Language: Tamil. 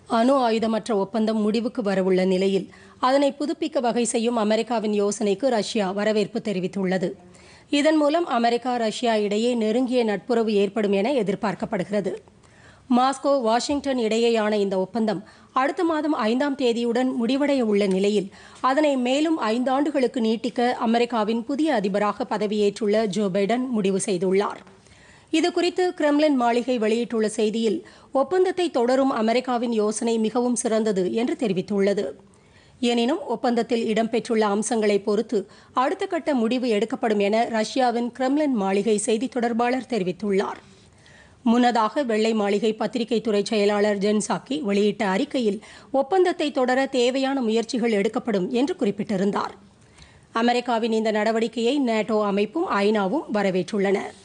அணு ஆயுதமற்ற ஒப்பந்தம் முடிவுக்கு வரவுள்ள நிலையில் அதனை புதுப்பிக்க வகை செய்யும் அமெரிக்காவின் யோசனைக்கு ரஷ்யா வரவேற்பு தெரிவித்துள்ளது இதன் மூலம் அமெரிக்கா ரஷ்யா இடையே நெருங்கிய நட்புறவு ஏற்படும் என எதிர்பார்க்கப்படுகிறது மாஸ்கோ வாஷிங்டன் இடையேயான இந்த ஒப்பந்தம் அடுத்த மாதம் ஐந்தாம் தேதியுடன் முடிவடைய உள்ள நிலையில் அதனை மேலும் ஐந்தாண்டுகளுக்கு நீட்டிக்க அமெரிக்காவின் புதிய அதிபராக பதவியேற்றுள்ள ஜோ பைடன் முடிவு செய்துள்ளார் இதுகுறித்து கிரெம்லின் மாளிகை வெளியிட்டுள்ள செய்தியில் ஒப்பந்தத்தை தொடரும் அமெரிக்காவின் யோசனை மிகவும் சிறந்தது என்று தெரிவித்துள்ளது எனினும் ஒப்பந்தத்தில் இடம்பெற்றுள்ள அம்சங்களை பொறுத்து அடுத்த கட்ட முடிவு எடுக்கப்படும் என ரஷ்யாவின் கிரெம்லின் மாளிகை செய்தி தொடர்பாளர் தெரிவித்துள்ளார் முன்னதாக வெள்ளை மாளிகை பத்திரிகை துறை செயலாளர் ஜென்சாக்கி வெளியிட்ட அறிக்கையில் ஒப்பந்தத்தை தொடர தேவையான முயற்சிகள் எடுக்கப்படும் என்று குறிப்பிட்டிருந்தார் அமெரிக்காவின் இந்த நடவடிக்கையை நேட்டோ அமைப்பும் ஐநாவும் வரவேற்றுள்ளன